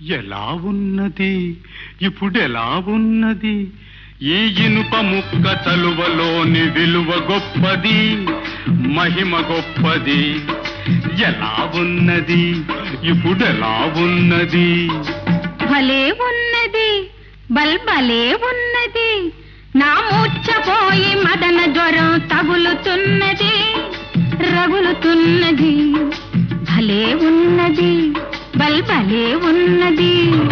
ఎలా ఉన్నది ఇప్పుడెలా ఉన్నది ఈ ఇనుప ముక్క చలువలోని విలువ గొప్పది మహిమ గొప్పది ఎలా ఉన్నది ఇప్పుడెలా ఉన్నది భలే ఉన్నది బల్ భలే ఉన్నది నా మూర్ఛపోయి మదన జ్వరం తగులుతున్నది రగులుతున్నది భలే ఉన్నది బల్ భలే ఉన్నది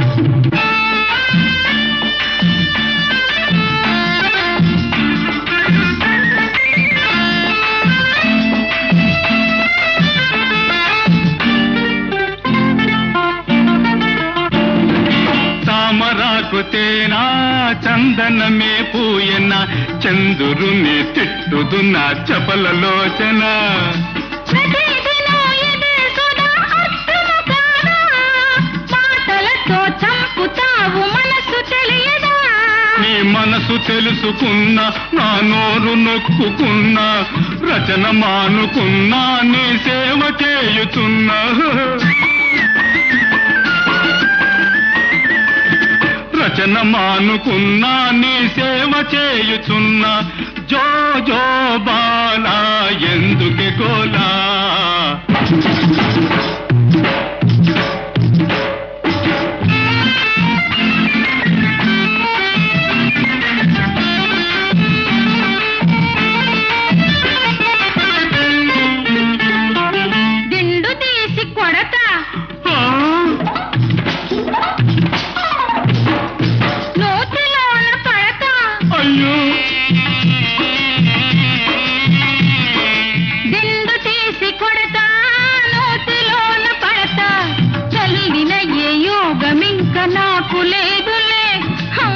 తామరాకు తేనా చందనమే పూయన చందురుని తిట్టుదున్న చపలలోచన ప్రతిదినో ఇదే సుధా అర్థము కాదా? మాటలతో చంపుతావు మనసు తెలియదా నీ మనసు తెలుసుకున్నా నా నోరు నొక్కుకున్నా రచన మానుకున్నా నీ సేవ చేయుచున్నా రచన మానుకున్నా నీ సేవ చేయుచున్నా జో జో బాలా ఎందుకు గోలా దిండు తీసి కొడతా ఆ, నోటిలోన పడతా అయ్యో దిండు తీసి కొడతా నోటిలోన పడతా చల్లిన ఏ యోగమింక నాకు లేదులే హా.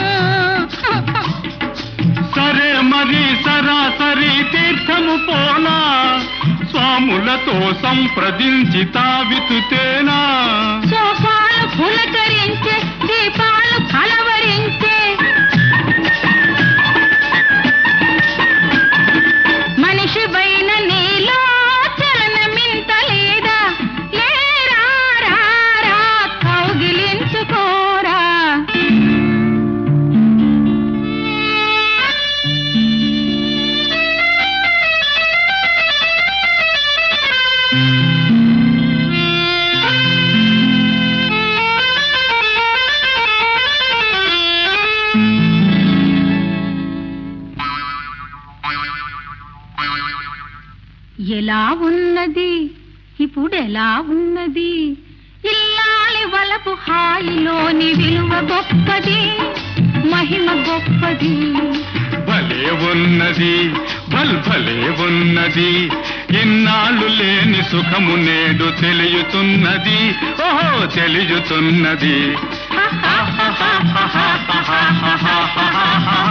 సరే మరి సరాసరి తీర్థము పోనా స్వాములతో సంప్రదించి తావితుతేనా సోఫాలు పులకరించే దీపాలు కలవరించే మనిషి పైన నీలో చలనమింత లేదా లేరా రా, రా, కౌగిలించుకోరా ఎలా ఉన్నది ఇప్పుడు ఎలా ఉన్నది ఇల్లాలి వలపు హాయిలోని విలువ గొప్పది మహిమ గొప్పది భలే ఉన్నది భల్ భలే ఉన్నది ఇన్నాళ్ళు లేని సుఖము నేడు తెలియుతున్నది ఓహో తెలియుతున్నది హా, హా, హా, హా, హా, హా, హా, హా, హా, హా, హా.